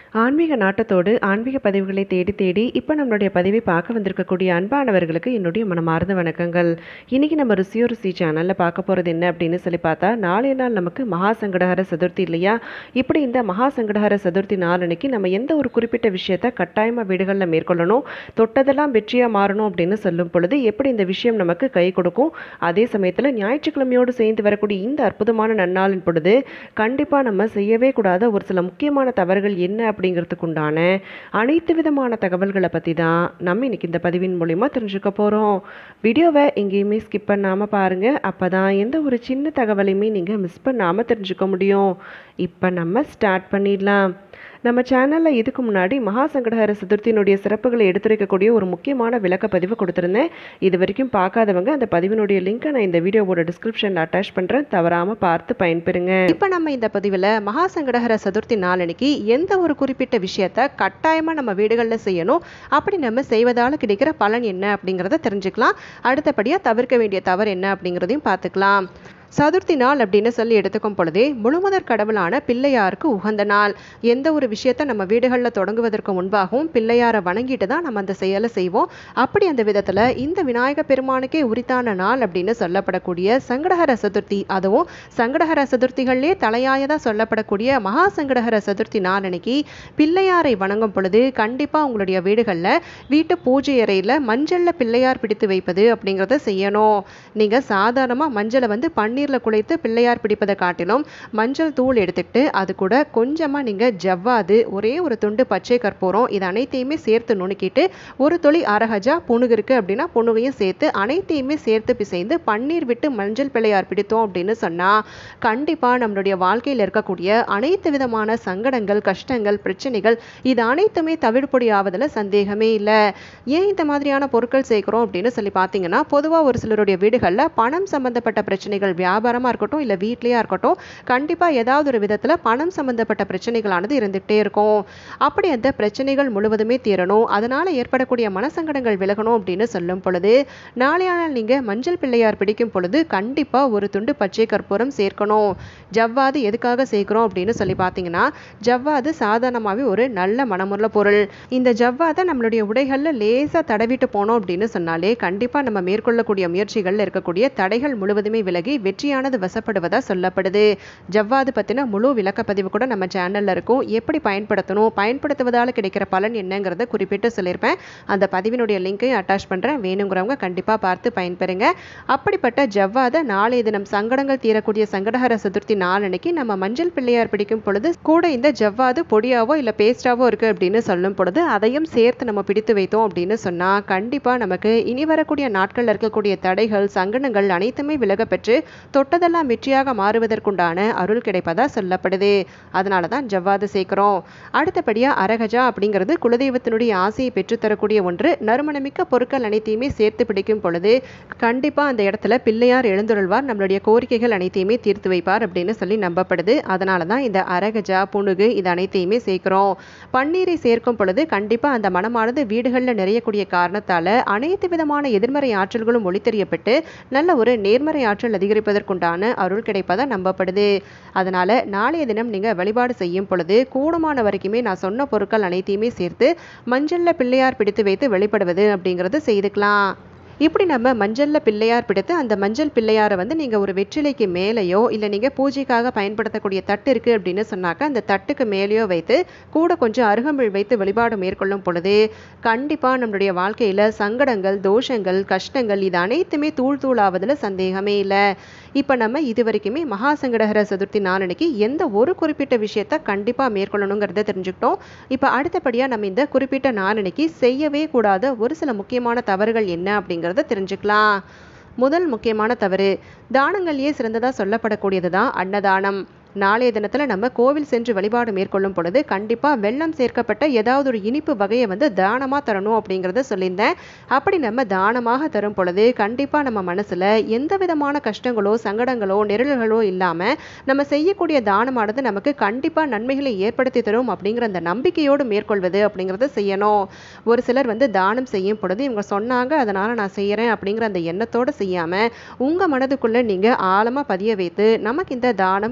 ஆன்மீக நாட்டத்தோடு ஆன்மீக பதிவுகளை தேடி தேடி இப்போ நம்மளுடைய பதிவை பார்க்க வந்திருக்கக்கூடிய அன்பானவர்களுக்கு என்னுடைய மனமார்ந்த வணக்கங்கள் இன்றைக்கி நம்ம ருசியோ ருசி சேனலில் பார்க்க போகிறது என்ன அப்படின்னு சொல்லி பார்த்தா நாளைய நாள் நமக்கு மகா சங்கடஹர சதுர்த்தி இல்லையா இப்படி இந்த மகா சங்கடஹர சதுர்த்தி நாள் அன்னைக்கு நம்ம எந்த ஒரு குறிப்பிட்ட விஷயத்தை கட்டாயமாக வீடுகளில் மேற்கொள்ளணும் தொட்டதெல்லாம் வெற்றியாக மாறணும் அப்படின்னு சொல்லும் பொழுது எப்படி இந்த விஷயம் நமக்கு கை கொடுக்கும் அதே சமயத்தில் ஞாயிற்றுக்கிழமையோடு சேர்ந்து வரக்கூடிய இந்த அற்புதமான நன்னாளின் பொழுது கண்டிப்பாக நம்ம செய்யவே கூடாத ஒரு சில முக்கியமான தவறுகள் என்ன அப்படிங்கிறதுக்கு உண்டான அனைத்து விதமான தகவல்களை பற்றி தான் நம்ம இன்னைக்கு இந்த பதிவின் மூலிமா தெரிஞ்சுக்க போகிறோம் வீடியோவை எங்கேயுமே ஸ்கிப் பண்ணாமல் பாருங்கள் அப்போ தான் எந்த ஒரு சின்ன தகவலையுமே நீங்கள் மிஸ் பண்ணாமல் தெரிஞ்சுக்க முடியும் இப்போ நம்ம ஸ்டார்ட் பண்ணிடலாம் நம்ம சேனலில் இதுக்கு முன்னாடி மகா சங்கடஹர சதுர்த்தியினுடைய சிறப்புகளை எடுத்துரைக்கக்கூடிய ஒரு முக்கியமான விளக்க பதிவு கொடுத்துருந்தேன் இது வரைக்கும் பார்க்காதவங்க அந்த பதிவினுடைய லிங்கை நான் இந்த வீடியோவோட டிஸ்கிரிப்ஷனில் அட்டாச் பண்ணுறேன் தவறாமல் பார்த்து பயன்பெறுங்க இப்போ நம்ம இந்த பதிவில் மகா சங்கடஹர சதுர்த்தி நாளன்னைக்கு எந்த ஒரு குறிப்பிட்ட விஷயத்த கட்டாயமாக நம்ம வீடுகளில் செய்யணும் அப்படி நம்ம செய்வதால் கிடைக்கிற பலன் என்ன அப்படிங்கிறத தெரிஞ்சுக்கலாம் அடுத்தபடியாக தவிர்க்க வேண்டிய தவறு என்ன அப்படிங்கிறதையும் பார்த்துக்கலாம் சதுர்த்தி நாள் அப்படின்னு சொல்லி எடுத்துக்கும் பொழுதே முழுமுதற் கடவுளான பிள்ளையாருக்கு உகந்த நாள் எந்த ஒரு விஷயத்த நம்ம வீடுகளில் தொடங்குவதற்கு முன்பாகவும் பிள்ளையாரை வணங்கிட்டு தான் நம்ம அந்த செயலை செய்வோம் அப்படி அந்த விதத்தில் இந்த விநாயக பெருமானுக்கே உரித்தான நாள் அப்படின்னு சொல்லப்படக்கூடிய சங்கடஹர சதுர்த்தி அதுவும் சங்கடஹர சதுர்த்திகள்லே தலையாயதாக சொல்லப்படக்கூடிய மகா சங்கடஹர சதுர்த்தி நாள் அன்னைக்கு பிள்ளையாரை வணங்கும் பொழுது கண்டிப்பாக உங்களுடைய வீடுகளில் வீட்டு பூஜை அறையில் மஞ்சளில் பிள்ளையார் பிடித்து வைப்பது அப்படிங்கிறத செய்யணும் நீங்கள் சாதாரணமாக மஞ்சளை வந்து பன்னீரில் குழைத்து பிள்ளையார் பிடிப்பதை காட்டிலும் மஞ்சள் தூள் எடுத்துக்கிட்டு அது கூட கொஞ்சமாக நீங்கள் ஜவ்வாது ஒரே ஒரு துண்டு பச்சை கற்பூரம் இது அனைத்தையுமே சேர்த்து நுணுக்கிட்டு ஒரு துளி அரகஜா புணுகு இருக்குது அப்படின்னா புணுகையும் சேர்த்து அனைத்தையுமே சேர்த்து பிசைந்து பன்னீர் விட்டு மஞ்சள் பிள்ளையார் பிடித்தோம் அப்படின்னு சொன்னால் கண்டிப்பாக நம்மளுடைய வாழ்க்கையில் இருக்கக்கூடிய அனைத்து விதமான சங்கடங்கள் கஷ்டங்கள் பிரச்சனைகள் இது அனைத்துமே தவிடுபொடி ஆவதில் சந்தேகமே இல்லை ஏன் இந்த மாதிரியான பொருட்கள் சேர்க்குறோம் அப்படின்னு சொல்லி பார்த்தீங்கன்னா பொதுவாக ஒரு சிலருடைய வீடுகளில் பணம் சம்பந்தப்பட்ட பிரச்சனைகள் வியாபாரமாக இருக்கட்டும் இல்லை வீட்லேயா இருக்கட்டும் கண்டிப்பாக ஏதாவது ஒரு விதத்தில் பணம் சம்பந்தப்பட்ட பிரச்சனைகளானது இருந்துகிட்டே இருக்கும் அப்படி அந்த பிரச்சனைகள் முழுவதுமே தீரணும் அதனால் ஏற்படக்கூடிய மனசங்கடங்கள் விலகணும் அப்படின்னு சொல்லும் பொழுது நாளைய நாள் நீங்கள் மஞ்சள் பிள்ளையார் பிடிக்கும் பொழுது கண்டிப்பாக ஒரு துண்டு பச்சை கற்பூரம் சேர்க்கணும் ஜவ்வாது எதுக்காக சேர்க்குறோம் அப்படின்னு சொல்லி பார்த்தீங்கன்னா ஜவ்வாது சாதாரணமாகவே ஒரு நல்ல மனமுள்ள பொருள் இந்த ஜவ்வாதை நம்மளுடைய உடைகளில் லேசாக தடவிட்டு போனோம் அப்படின்னு சொன்னாலே கண்டிப்பாக நம்ம மேற்கொள்ளக்கூடிய முயற்சிகளில் இருக்கக்கூடிய தடைகள் முழுவதுமே விலகி வெற்றியானது வசப்படுவதாக சொல்லப்படுது ஜவ்வாது பற்றின முழு விளக்கப்பதிவு கூட நம்ம சேனலில் இருக்கும் எப்படி பயன்படுத்தணும் பயன்படுத்துவதால் கிடைக்கிற பலன் என்னங்கிறத குறிப்பிட்டு சொல்லியிருப்பேன் அந்த பதிவினுடைய லிங்க்கையும் அட்டாச் பண்ணுறேன் வேணுங்கிறவங்க கண்டிப்பாக பார்த்து பயன்பெறுங்க அப்படிப்பட்ட ஜவ்வாதை நாளைய தினம் சங்கடங்கள் தீரக்கூடிய சங்கடஹர சதுர்த்தி நாளன்னைக்கு நம்ம மஞ்சள் பிள்ளையார் பிடிக்கும் பொழுது கூட இந்த ஜவ்வாது பொடியாவோ இல்லை பேஸ்டாவோ இருக்குது அப்படின்னு சொல்லும் பொழுது அதையும் சேர்த்து நம்ம பிடித்து வைத்தோம் அப்படின்னு சொன்னால் கண்டிப்பாக நமக்கு இனி வரக்கூடிய நாட்களில் இருக்கக்கூடிய தடைகள் சங்கடங்கள் அனைத்துமே விலக பெற்று தொட்டதெல்லாம் வெற்றியாக மாறுவதற்குண்டான அருள் கிடைப்பதா சொல்லப்படுது அதனால தான் ஜவ்வாது சேர்க்கிறோம் அடுத்தபடியாக அரகஜா அப்படிங்கிறது குலதெய்வத்தினுடைய ஆசையை பெற்றுத்தரக்கூடிய ஒன்று நறுமணமிக்க பொருட்கள் அனைத்தையுமே சேர்த்து பிடிக்கும் பொழுது கண்டிப்பாக அந்த இடத்துல பிள்ளையார் எழுந்துருள்வார் நம்மளுடைய கோரிக்கைகள் அனைத்தையுமே தீர்த்து வைப்பார் அப்படின்னு சொல்லி நம்பப்படுது அதனால தான் இந்த அரகஜா புணுகு இது அனைத்தையுமே சேர்க்கிறோம் பன்னீரை சேர்க்கும் பொழுது கண்டிப்பாக அந்த மனமானது வீடுகளில் நிறையக்கூடிய காரணத்தால் அனைத்து விதமான எதிர்மறை ஆற்றல்களும் ஒளித்தெறியப்பட்டு நல்ல ஒரு நேர்மறை ஆற்றல் அதிகரிப்பதற்குண்டான அருள் கிடைப்பதாக நம்பப்படுது அதனால் நாளைய தினம் நீங்கள் வழிபாடு செய்யும் பொழுது கூடுமான வரைக்குமே நான் சொன்ன பொருட்கள் அனைத்தையுமே சேர்த்து மஞ்சளில் பிள்ளையார் பிடித்து வைத்து வெளிப்படுவது அப்படிங்கிறது செய்துக்கலாம் இப்படி நம்ம மஞ்சளில் பிள்ளையார் பிடித்து அந்த மஞ்சள் பிள்ளையாரை வந்து நீங்கள் ஒரு வெற்றிலைக்கு மேலேயோ இல்லை நீங்கள் பூஜைக்காக பயன்படுத்தக்கூடிய தட்டு இருக்குது அப்படின்னு சொன்னாக்க அந்த தட்டுக்கு மேலேயோ வைத்து கூட கொஞ்சம் அருகம்பில் வைத்து வழிபாடு மேற்கொள்ளும் பொழுது கண்டிப்பாக நம்மளுடைய வாழ்க்கையில் சங்கடங்கள் தோஷங்கள் கஷ்டங்கள் இது அனைத்துமே தூள் தூளாவதில் சந்தேகமே இல்லை இப்போ நம்ம இது வரைக்குமே மகா சங்கடஹர சதுர்த்தி நாளன்னைக்கு எந்த ஒரு குறிப்பிட்ட விஷயத்த கண்டிப்பாக மேற்கொள்ளணுங்கிறத தெரிஞ்சுக்கிட்டோம் இப்போ அடுத்தபடியாக நம்ம இந்த குறிப்பிட்ட நாளன்னைக்கு செய்யவே கூடாத ஒரு சில முக்கியமான தவறுகள் என்ன அப்படிங்கிறத தெரிஞ்சுக்கலாம் முதல் முக்கியமான தவறு தானங்கள்லேயே சிறந்ததாக சொல்லப்படக்கூடியது தான் அன்னதானம் நாளைய தினத்தில் நம்ம கோவில் சென்று வழிபாடு மேற்கொள்ளும் பொழுது கண்டிப்பாக வெள்ளம் சேர்க்கப்பட்ட ஏதாவது ஒரு இனிப்பு வகையை வந்து தானமாக தரணும் அப்படிங்கிறத சொல்லியிருந்தேன் அப்படி நம்ம தானமாக தரும் பொழுது கண்டிப்பாக நம்ம மனசில் எந்த விதமான கஷ்டங்களோ சங்கடங்களோ நெருடல்களோ இல்லாமல் நம்ம செய்யக்கூடிய தானமானது நமக்கு கண்டிப்பாக நன்மைகளை ஏற்படுத்தி தரும் அப்படிங்கிற அந்த நம்பிக்கையோடு மேற்கொள்வது அப்படிங்கிறத செய்யணும் ஒரு சிலர் வந்து தானம் செய்யும் பொழுது இவங்க சொன்னாங்க அதனால் நான் செய்கிறேன் அப்படிங்கிற அந்த எண்ணத்தோடு செய்யாமல் உங்கள் மனதுக்குள்ளே நீங்கள் ஆழமாக பதிய வைத்து நமக்கு இந்த தானம் கை கொடுக்கும்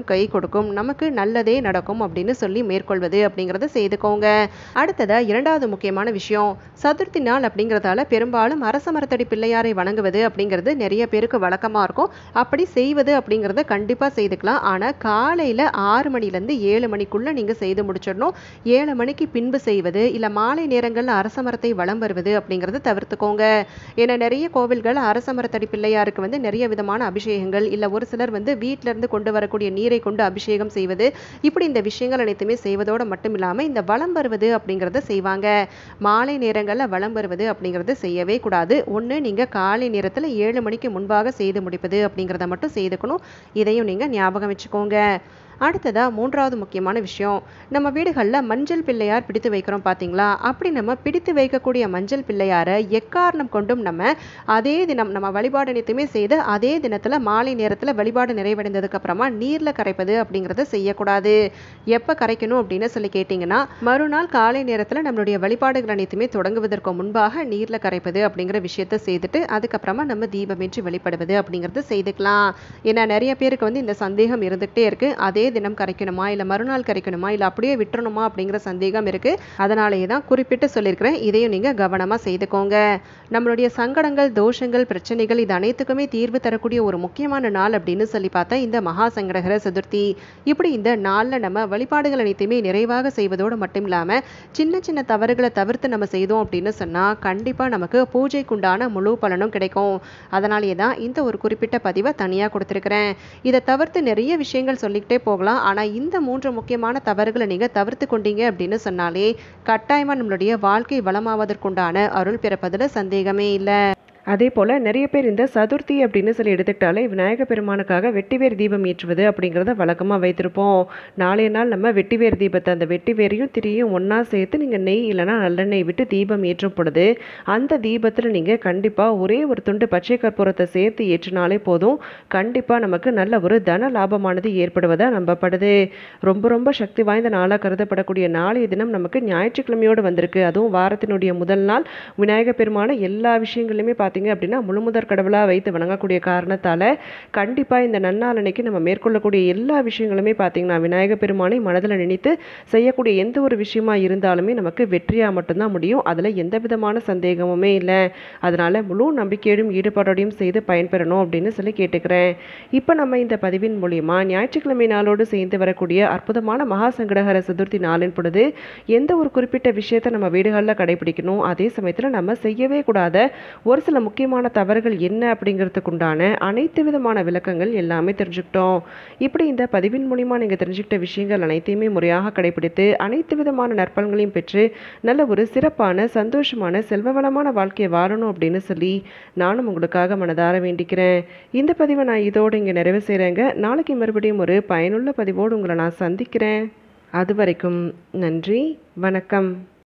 கொடுக்கும் நமக்கு நல்லதே நடக்கும் அப்படின்னு சொல்லி மேற்கொள்வது அப்படிங்கிறத செய்துக்கோங்க அடுத்ததா இரண்டாவது முக்கியமான விஷயம் சதுர்த்தி நாள் அப்படிங்கிறதால பெரும்பாலும் அரச மரத்தடி பிள்ளையாரை வணங்குவது அப்படிங்கிறது நிறைய பேருக்கு வழக்கமாக இருக்கும் அப்படி செய்வது அப்படிங்கிறத கண்டிப்பாக செய்துக்கலாம் ஆனால் காலையில் ஆறு மணிலேருந்து ஏழு மணிக்குள்ளே நீங்கள் செய்து முடிச்சிடணும் ஏழு மணிக்கு பின்பு செய்வது இல்லை மாலை நேரங்களில் அரச மரத்தை வலம் வருவது அப்படிங்கிறத தவிர்த்துக்கோங்க ஏன்னா நிறைய கோவில்கள் அரச மரத்தடி பிள்ளையாருக்கு வந்து நிறைய விதமான அபிஷேகங்கள் இல்லை ஒரு சிலர் வந்து வீட்டில இருந்து கொண்டு வரக்கூடிய நீரை கொண்டு அபிஷேகம் செய்வது இப்படி இந்த விஷயங்கள் அனைத்துமே செய்வதோடு மட்டும் இல்லாமல் இந்த வலம் வருவது அப்படிங்கிறத செய்வாங்க மாலை நேரங்களில் வலம் வருவது அப்படிங்கிறது செய்யவே கூடாது ஒன்று நீங்கள் காலை நேரத்தில் ஏழு மணிக்கு முன்பாக செய்து முடிப்பது அப்படிங்கிறத மட்டும் செய்துக்கணும் இதையும் நீங்கள் ஞாபகம் வச்சுக்கோங்க அடுத்ததாக மூன்றாவது முக்கியமான விஷயம் நம்ம வீடுகளில் மஞ்சள் பிள்ளையார் பிடித்து வைக்கிறோம் பார்த்தீங்களா அப்படி நம்ம பிடித்து வைக்கக்கூடிய மஞ்சள் பிள்ளையாரை எக்காரணம் கொண்டும் நம்ம அதே தினம் நம்ம வழிபாடு அனைத்துமே செய்து அதே தினத்தில் மாலை நேரத்தில் வழிபாடு நிறைவடைந்ததுக்கு அப்புறமா நீரில் கரைப்பது அப்படிங்கிறத செய்யக்கூடாது எப்போ கரைக்கணும் அப்படின்னு சொல்லி கேட்டிங்கன்னா மறுநாள் காலை நேரத்தில் நம்மளுடைய வழிபாடுகள் அனைத்துமே தொடங்குவதற்கு முன்பாக நீரில் கரைப்பது அப்படிங்கிற விஷயத்த செய்துட்டு அதுக்கப்புறமா நம்ம தீபமேற்றி வெளிப்படுவது அப்படிங்கிறது செய்துக்கலாம் ஏன்னா நிறைய பேருக்கு வந்து இந்த சந்தேகம் இருந்துகிட்டே இருக்கு அதே தினம் கரைக்கணுமா இல்லை மறுநாள் கரைக்கணுமா இல்லை அப்படியே விட்டுறணுமா அப்படிங்கிற சந்தேகம் இருக்கு அதனாலேயே தான் குறிப்பிட்டு சொல்லியிருக்கிறேன் இதையும் நீங்கள் கவனமாக செய்துக்கோங்க நம்மளுடைய சங்கடங்கள் தோஷங்கள் பிரச்சனைகள் இது அனைத்துக்குமே தீர்வு தரக்கூடிய ஒரு முக்கியமான நாள் அப்படின்னு சொல்லி பார்த்தா இந்த மகா சங்கடகர சதுர்த்தி இப்படி இந்த நாளில் நம்ம வழிபாடுகள் அனைத்துமே நிறைவாக செய்வதோடு மட்டும் இல்லாமல் சின்ன சின்ன தவறுகளை தவிர்த்து நம்ம செய்தோம் அப்படின்னு சொன்னால் கண்டிப்பாக நமக்கு பூஜைக்குண்டான முழு பலனும் கிடைக்கும் அதனாலேயே தான் இந்த ஒரு குறிப்பிட்ட பதிவை தனியாக கொடுத்துருக்கிறேன் இதை தவிர்த்து நிறைய விஷயங்கள் சொல்லிக்கிட்டே போகலாம் ஆனால் இந்த மூன்று முக்கியமான தவறுகளை நீங்கள் தவிர்த்து கொண்டீங்க அப்படின்னு சொன்னாலே கட்டாயமாக நம்மளுடைய வாழ்க்கை வளமாவதற்குண்டான அருள் பிறப்பதில் சந்தேகமே இல்லை அதே போல் நிறைய பேர் இந்த சதுர்த்தி அப்படின்னு சொல்லி எடுத்துக்கிட்டாலே விநாயக பெருமானுக்காக வெட்டிவேர் தீபம் ஏற்றுவது அப்படிங்கிறத வழக்கமாக வைத்திருப்போம் நாளைய நாள் நம்ம வெட்டிவேர் தீபத்தை அந்த வெட்டிவேரையும் திரியும் ஒன்றா சேர்த்து நீங்கள் நெய் இல்லைனா நல்லெண்ணெய் விட்டு தீபம் ஏற்றும் பொழுது அந்த தீபத்தில் நீங்கள் கண்டிப்பாக ஒரே ஒரு துண்டு பச்சை கற்பூரத்தை சேர்த்து ஏற்றினாலே போதும் கண்டிப்பாக நமக்கு நல்ல ஒரு தன லாபமானது ஏற்படுவதாக நம்பப்படுது ரொம்ப ரொம்ப சக்தி வாய்ந்த நாளாக கருதப்படக்கூடிய நாளைய தினம் நமக்கு ஞாயிற்றுக்கிழமையோடு வந்திருக்கு அதுவும் வாரத்தினுடைய முதல் நாள் விநாயக பெருமான எல்லா விஷயங்களையுமே பார்த்து பார்த்தீங்க அப்படின்னா முழுமுதற் கடவுளாக வைத்து வணங்கக்கூடிய காரணத்தால் கண்டிப்பாக இந்த நன்னாள் அன்னைக்கு நம்ம மேற்கொள்ளக்கூடிய எல்லா விஷயங்களுமே பார்த்தீங்கன்னா விநாயக பெருமானை மனதில் நினைத்து செய்யக்கூடிய எந்த ஒரு விஷயமா இருந்தாலுமே நமக்கு வெற்றியாக மட்டும்தான் முடியும் அதில் எந்த விதமான சந்தேகமுமே இல்லை அதனால் முழு நம்பிக்கையோடும் ஈடுபாடோடையும் செய்து பயன்பெறணும் அப்படின்னு சொல்லி கேட்டுக்கிறேன் இப்போ நம்ம இந்த பதிவின் மூலியமா ஞாயிற்றுக்கிழமை நாளோடு சேர்ந்து வரக்கூடிய அற்புதமான மகா சங்கடகர சதுர்த்தி நாளின் பொழுது எந்த ஒரு குறிப்பிட்ட விஷயத்தை நம்ம வீடுகளில் கடைபிடிக்கணும் அதே சமயத்தில் நம்ம செய்யவே கூடாத ஒரு சில முக்கியமான தவறுகள் என்ன அப்படிங்கிறதுக்கு உண்டான அனைத்து விதமான விளக்கங்கள் எல்லாமே தெரிஞ்சுக்கிட்டோம் இப்படி இந்த பதிவின் மூலிமா நீங்கள் தெரிஞ்சுக்கிட்ட விஷயங்கள் அனைத்தையுமே முறையாக கடைபிடித்து அனைத்து விதமான நற்பலன்களையும் பெற்று நல்ல ஒரு சிறப்பான சந்தோஷமான செல்வ வளமான வாழ்க்கையை வாழணும் அப்படின்னு சொல்லி நானும் உங்களுக்காக மனதார வேண்டிக்கிறேன் இந்த பதிவை நான் இதோடு இங்கே நிறைவு செய்கிறேங்க நாளைக்கு மறுபடியும் ஒரு பயனுள்ள பதிவோடு உங்களை நான் சந்திக்கிறேன் அது வரைக்கும் நன்றி வணக்கம்